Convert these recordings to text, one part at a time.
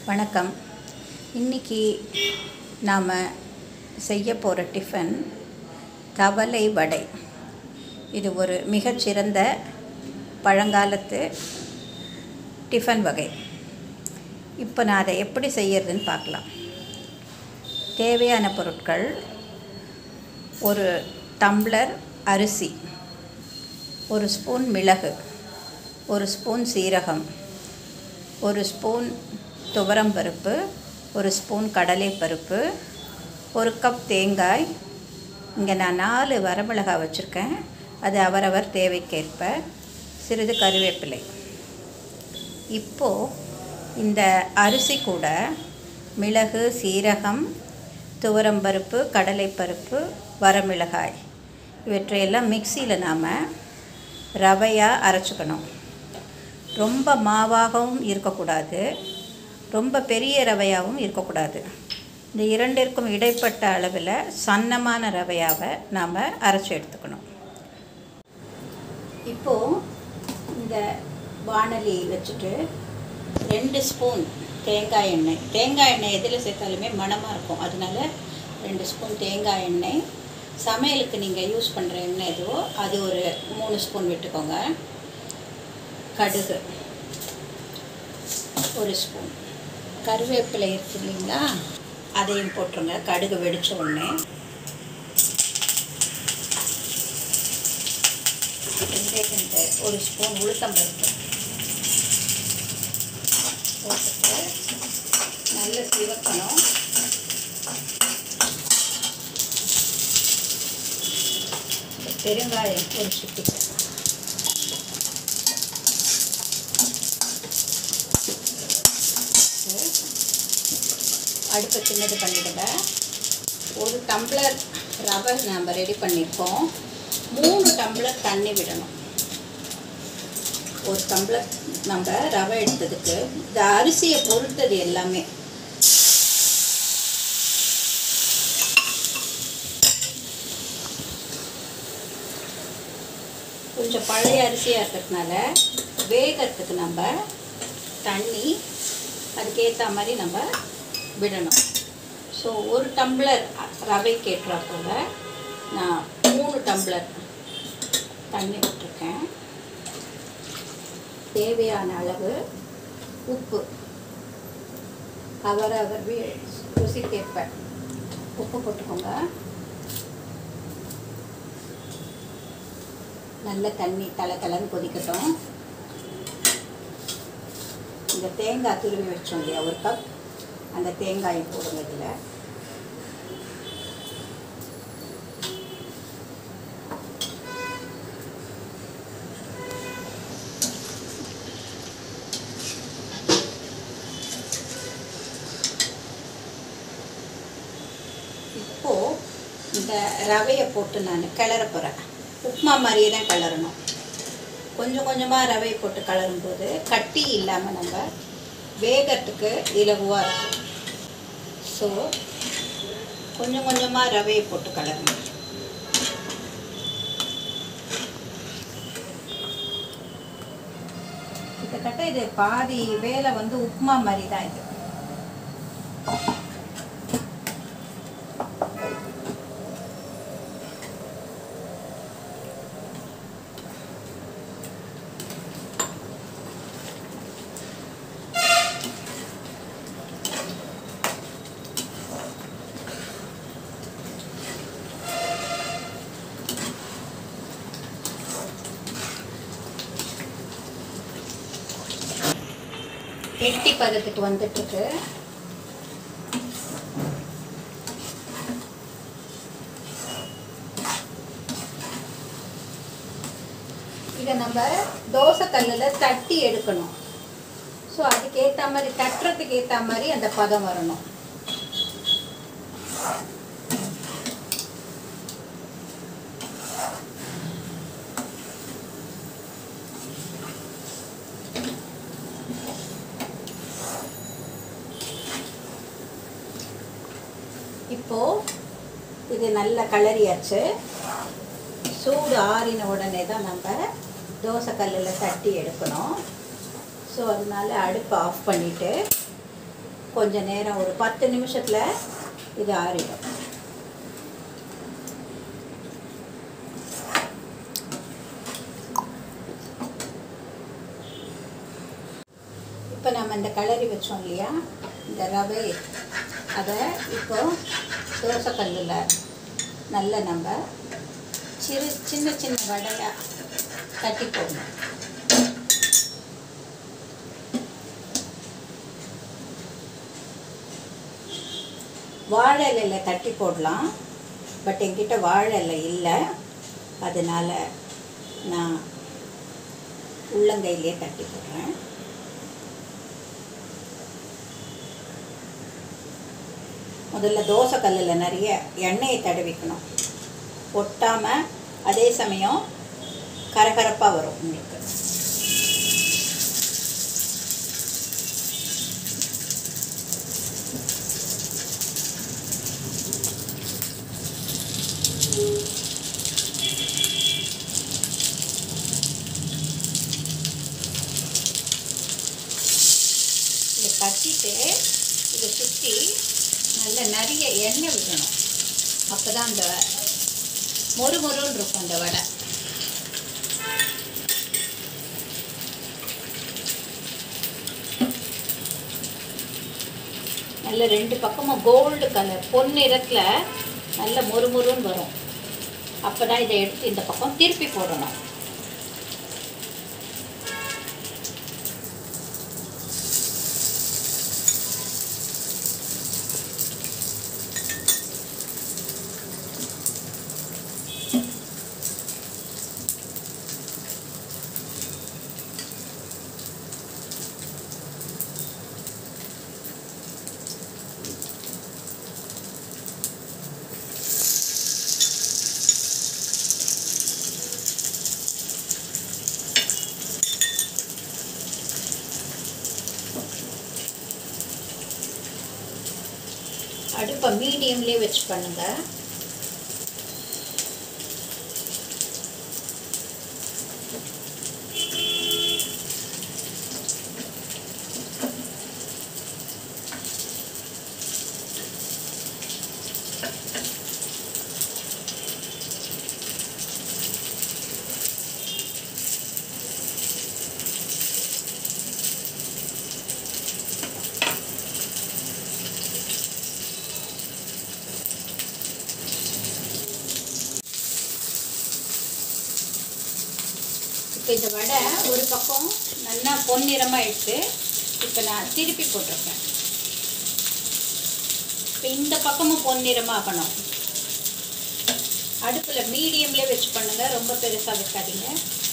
வணக்கம் இன்னைக்கு நாம் செய்ய போகிற டிஃபன் கவலை வடை இது ஒரு மிகச்சிறந்த பழங்காலத்து டிஃபன் வகை இப்போ நான் அதை எப்படி செய்யறதுன்னு பார்க்கலாம் தேவையான பொருட்கள் ஒரு டம்ளர் அரிசி ஒரு ஸ்பூன் மிளகு ஒரு ஸ்பூன் சீரகம் ஒரு ஸ்பூன் துவரம்பருப்பு ஒரு ஸ்பூன் கடலைப்பருப்பு ஒரு கப் தேங்காய் இங்கே நான் நாலு வரமிளகாய் வச்சுருக்கேன் அது அவரவர் தேவைக்கேற்ப சிறிது கருவேப்பிலை இப்போது இந்த அரிசி கூட மிளகு சீரகம் துவரம்பருப்பு கடலைப்பருப்பு வரமிளகாய் இவற்றையெல்லாம் மிக்சியில் நாம் ரவையாக அரைச்சிக்கணும் ரொம்ப மாவாகவும் இருக்கக்கூடாது ரொம்ப பெரிய ரவையாகவும் இருக்கக்கூடாது இந்த இரண்டிற்கும் இடைப்பட்ட அளவில் சன்னமான ரவையாவை நாம் அரைச்சி எடுத்துக்கணும் இப்போது இந்த வானலி வச்சுட்டு ரெண்டு ஸ்பூன் தேங்காய் எண்ணெய் தேங்காய் எண்ணெய் எதில் சேர்த்தாலுமே மணமாக இருக்கும் அதனால ரெண்டு ஸ்பூன் தேங்காய் எண்ணெய் சமையலுக்கு நீங்கள் யூஸ் பண்ணுற எண்ணெய் எதுவோ அது ஒரு மூணு ஸ்பூன் விட்டுக்கோங்க கடுகு ஒரு ஸ்பூன் கருவேப்பிலை இருக்கு இல்லைங்களா அதையும் போட்டுருங்க கடுகு வெடிச்ச உடனே ரெண்டு ஒரு ஸ்பூன் உளுத்தம்பருப்பு போட்டுட்டு நல்ல சிவக்கணும் பெருங்காயம் ஒரு சிட்டிக்கு அடுப்பை சின்னது பண்ணிவிடுங்க ஒரு டம்ளர் ரவை நம்ம ரெடி பண்ணியிருக்கோம் மூணு டம்ளர் தண்ணி விடணும் ஒரு டம்ளர் நம்ம ரவை எடுத்ததுக்கு இந்த அரிசியை பொறுத்தது எல்லாமே கொஞ்சம் பழைய அரிசியாக இருக்கிறதுனால வேகத்துக்கு நம்ம தண்ணி அதுக்கேற்ற மாதிரி நம்ம விடணும் ஸோ ஒரு டம்ளர் ரவைக்கு ஏற்றா போல் நான் மூணு டம்ளர் தண்ணி விட்டுருக்கேன் தேவையான அளவு உப்பு அவரவர் வீ ருசிக்கேற்ப உப்பு போட்டுக்கோங்க நல்ல தண்ணி தலை தலைன்னு கொதிக்கட்டும் இந்த தேங்காய் துருவி வச்சோம் இல்லையா ஒரு கப் அந்த தேங்காயை போடுங்க இதில் இப்போது இந்த ரவையை போட்டு நான் கிளற போகிறேன் உப்புமா மாதிரியே தான் கிளறணும் கொஞ்சம் கொஞ்சமாக ரவை போட்டு கலரும்போது கட்டி இல்லாமல் நம்ம வேகத்துக்கு இலகுவாக இருக்கும் ஸோ கொஞ்சம் கொஞ்சமாக ரவையை போட்டு கலரணும் கிட்டத்தட்ட இது பாதி வேலை வந்து உப்புமா மாதிரி தான் இது எட்டி பதத்துக்கு வந்துட்டுருக்கு இதை நம்ம தோசை கல்லில் தட்டி எடுக்கணும் ஸோ அதுக்கு ஏற்ற மாதிரி தட்டுறதுக்கு ஏற்ற மாதிரி அந்த பதம் வரணும் இப்போது இது நல்ல கலரியாச்சு சூடு ஆறின உடனே தான் நம்ம தோசை கல்லில் தட்டி எடுக்கணும் ஸோ அதனால அடுப்பை ஆஃப் பண்ணிவிட்டு கொஞ்ச நேரம் ஒரு பத்து நிமிஷத்தில் இது ஆறிடும் இப்போ நம்ம இந்த கலரி வச்சோம் இல்லையா இந்த ரவை அதை இப்போ தோசைக்கல்லில் நல்ல நம்ம சிறு சின்ன சின்ன வடையாக தட்டி போடணும் வாழை இலையில் தட்டி போடலாம் பட் என்கிட்ட வாழை இலை இல்லை அதனால் நான் உள்ளங்கையிலே தட்டி போடுறேன் முதல்ல தோசை கல்லில் நிறைய எண்ணெயை தடவிக்கணும் ஒட்டாமல் அதே சமயம் கரகரப்பாக வரும் உங்களுக்கு இதை தட்டிட்டு இதை சுற்றி நல்ல நிறைய எண்ணெய் விடணும் அப்போ தான் அந்த மொறு மொறுன்னு இருக்கும் அந்த வடை நல்ல ரெண்டு பக்கமும் கோல்டு கலர் பொன்னிறத்தில் நல்ல மொறு மொறுன்னு வரும் அப்போ தான் இதை எடுத்து இந்த பக்கம் திருப்பி போடணும் அடுப்பை மீடியம்லேயே வச்சு பண்ணுங்க இப்போ இந்த வடை ஒரு பக்கம் நல்லா பொன்னிறமாக எடுத்து இப்போ நான் திருப்பி போட்டிருக்கேன் இப்போ இந்த பக்கமும் பொன்னிறமாகணும் அடுப்பில் மீடியம்லேயே வச்சு பண்ணுங்க ரொம்ப பெருசாக வைக்காதீங்க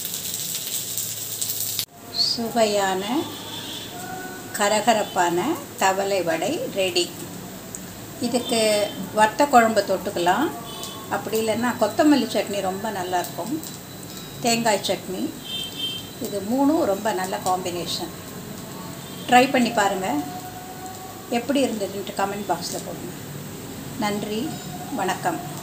சுவையான கரகரப்பான தவளை வடை ரெடி இதுக்கு வத்த குழம்பு தொட்டுக்கலாம் அப்படி இல்லைன்னா கொத்தமல்லி சட்னி ரொம்ப நல்லாயிருக்கும் தேங்காய் சட்னி இது மூணும் ரொம்ப நல்ல காம்பினேஷன் ட்ரை பண்ணி பாருங்கள் எப்படி இருந்ததுன்ட்டு கமெண்ட் பாக்ஸில் போடுங்க நன்றி வணக்கம்